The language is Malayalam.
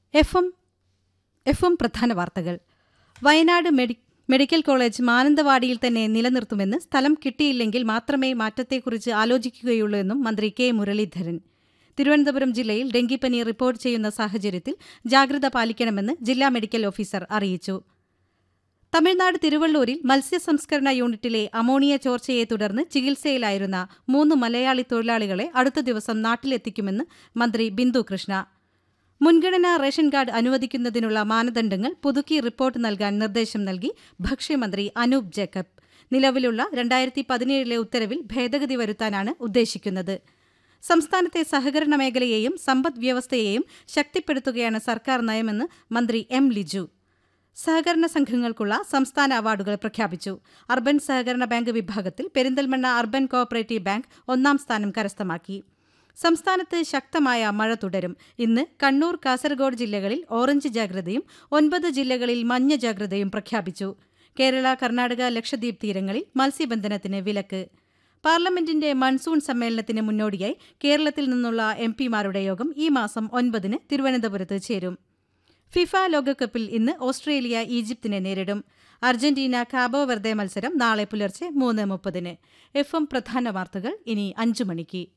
എഫ് എം എഫ് എം പ്രധാന വാർത്തകൾ വയനാട് മെഡി മെഡിക്കൽ കോളേജ് മാനന്തവാടിയിൽ തന്നെ നിലനിർത്തുമെന്ന് സ്ഥലം കിട്ടിയില്ലെങ്കിൽ മാത്രമേ മാറ്റത്തെക്കുറിച്ച് ആലോചിക്കുകയുള്ളൂ എന്നും മന്ത്രി കെ മുരളീധരൻ തിരുവനന്തപുരം ജില്ലയിൽ ഡെങ്കിപ്പനി റിപ്പോർട്ട് ചെയ്യുന്ന സാഹചര്യത്തിൽ ജാഗ്രത പാലിക്കണമെന്ന് ജില്ലാ മെഡിക്കൽ ഓഫീസർ അറിയിച്ചു തമിഴ്നാട് തിരുവള്ളൂരിൽ മത്സ്യസംസ്കരണ യൂണിറ്റിലെ അമോണിയ ചോർച്ചയെ തുടർന്ന് ചികിത്സയിലായിരുന്ന മൂന്ന് മലയാളി തൊഴിലാളികളെ അടുത്ത ദിവസം നാട്ടിലെത്തിക്കുമെന്ന് മന്ത്രി ബിന്ദു കൃഷ്ണ മുൻഗണനാ റേഷൻ കാർഡ് അനുവദിക്കുന്നതിനുള്ള മാനദണ്ഡങ്ങൾ പുതുക്കി റിപ്പോർട്ട് നൽകാൻ നിർദ്ദേശം നൽകി ഭക്ഷ്യമന്ത്രി അനൂപ് ജേക്കബ് നിലവിലുള്ള രണ്ടായിരത്തി പതിനേഴിലെ ഉത്തരവിൽ ഭേദഗതി വരുത്താനാണ് ഉദ്ദേശിക്കുന്നത് സംസ്ഥാനത്തെ സഹകരണ മേഖലയെയും സമ്പദ് വ്യവസ്ഥയെയും ശക്തിപ്പെടുത്തുകയാണ് സർക്കാർ നയമെന്ന് മന്ത്രി എം ലിജു സഹകരണ സംഘങ്ങൾക്കുള്ള സംസ്ഥാന അവാർഡുകൾ പ്രഖ്യാപിച്ചു അർബൻ സഹകരണ ബാങ്ക് വിഭാഗത്തിൽ പെരിന്തൽമണ്ണ അർബൻ കോഓപ്പറേറ്റീവ് ബാങ്ക് ഒന്നാം സ്ഥാനം കരസ്ഥമാക്കി സംസ്ഥാനത്ത് ശക്തമായ മഴ തുടരും ഇന്ന് കണ്ണൂർ കാസർഗോഡ് ജില്ലകളിൽ ഓറഞ്ച് ജാഗ്രതയും ഒൻപത് ജില്ലകളിൽ മഞ്ഞ ജാഗ്രതയും പ്രഖ്യാപിച്ചു കേരള കർണാടക ലക്ഷദ്വീപ് തീരങ്ങളിൽ മത്സ്യബന്ധനത്തിന് വിലക്ക് പാർലമെന്റിന്റെ മൺസൂൺ സമ്മേളനത്തിന് മുന്നോടിയായി കേരളത്തിൽ നിന്നുള്ള എം പിമാരുടെ യോഗം ഈ മാസം ഒൻപതിന് തിരുവനന്തപുരത്ത് ചേരും ഫിഫ ലോകകപ്പിൽ ഇന്ന് ഓസ്ട്രേലിയ ഈജിപ്തിനെ നേരിടും അർജന്റീന കാബോ വെർദെ മത്സരം നാളെ പുലർച്ചെ മൂന്ന് മുപ്പതിന് എഫ് എം പ്രധാന വാർത്തകൾ ഇനി അഞ്ചു മണിക്ക്